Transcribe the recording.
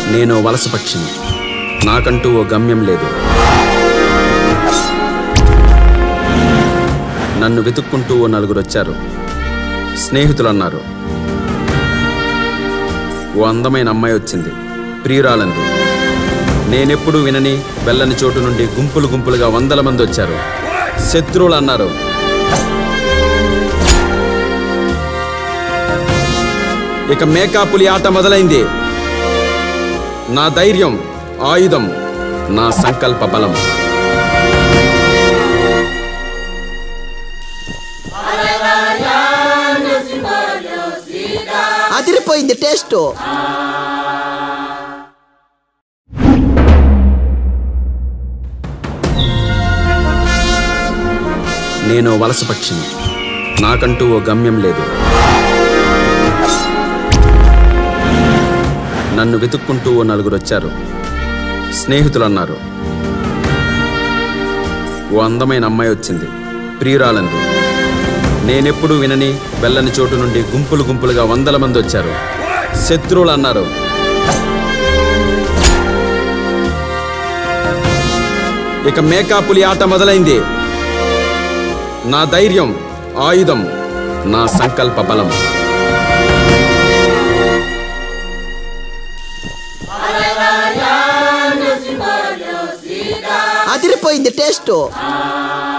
నేను వలస పక్షిని నాకంటూ ఓ గమ్యం లేదు నన్ను వెతుక్కుంటూ ఓ నలుగురు వచ్చారు స్నేహితులు అన్నారు ఓ అందమైన అమ్మాయి వచ్చింది ప్రియురాలంది నేనెప్పుడు వినని వెళ్ళని చోటు నుండి గుంపులు గుంపులుగా వందల మంది వచ్చారు శత్రువులు అన్నారు ఇక మేకాపులి ఆట మొదలైంది నా ధైర్యం ఆయుధం నా సంకల్ప బలం అదిరిపోయింది టేస్ట్ నేను వలస పక్షిని నాకంటూ ఓ గమ్యం లేదు నన్ను వెతుక్కుంటూ ఓ నలుగురు వచ్చారు స్నేహితులు అన్నారు ఓ అందమైన అమ్మాయి వచ్చింది ప్రియురాలంది నేనెప్పుడు వినని వెళ్ళని చోటు నుండి గుంపులు గుంపులుగా వందల మంది వచ్చారు శత్రువులు అన్నారు ఇక మేకాపులి ఆట మొదలైంది నా ధైర్యం ఆయుధం నా సంకల్ప బలం అదిరిపోయింది టేస్ట్